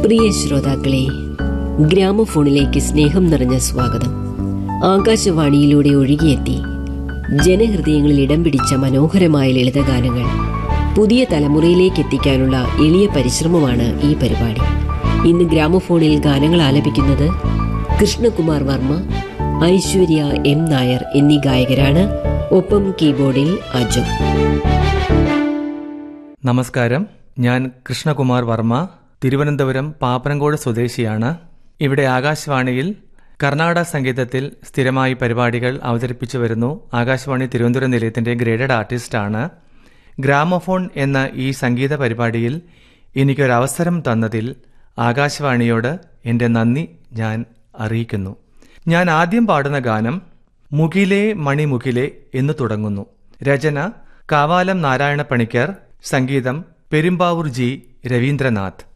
പ്രിയ ശ്രോതാക്കളെ ഗ്രാമഫോണിലേക്ക് സ്നേഹം നിറഞ്ഞ സ്വാഗതം ആകാശവാണിയിലൂടെ ഒഴുകിയെത്തി ജനഹൃദയങ്ങളിൽ ഇടം പിടിച്ച മനോഹരമായ ലളിതഗാനങ്ങൾ പുതിയ തലമുറയിലേക്ക് എത്തിക്കാനുള്ള എളിയ പരിശ്രമമാണ് ഈ പരിപാടി ഇന്ന് ഗ്രാമഫോണിൽ ഗാനങ്ങൾ ആലപിക്കുന്നത് കൃഷ്ണകുമാർ വർമ്മ ഐശ്വര്യ എം നായർ എന്നീ ഗായകരാണ് ഒപ്പം കീബോർഡിൽ അജു നമസ്കാരം ഞാൻ കൃഷ്ണകുമാർ വർമ്മ തിരുവനന്തപുരം പാപ്പനംകോട് സ്വദേശിയാണ് ഇവിടെ ആകാശവാണിയിൽ കർണാടക സംഗീതത്തിൽ സ്ഥിരമായി പരിപാടികൾ അവതരിപ്പിച്ചു വരുന്നു ആകാശവാണി തിരുവനന്തപുരം നിലയത്തിന്റെ ഗ്രേഡഡ് ആർട്ടിസ്റ്റാണ് ഗ്രാമഫോൺ എന്ന ഈ സംഗീത പരിപാടിയിൽ എനിക്കൊരവസരം തന്നതിൽ ആകാശവാണിയോട് എൻ്റെ നന്ദി ഞാൻ അറിയിക്കുന്നു ഞാൻ ആദ്യം പാടുന്ന ഗാനം മുകിലേ മണിമുകിലേ എന്ന് തുടങ്ങുന്നു രചന കാവാലം നാരായണ പണിക്കർ സംഗീതം പെരുമ്പാവൂർ ജി രവീന്ദ്രനാഥ്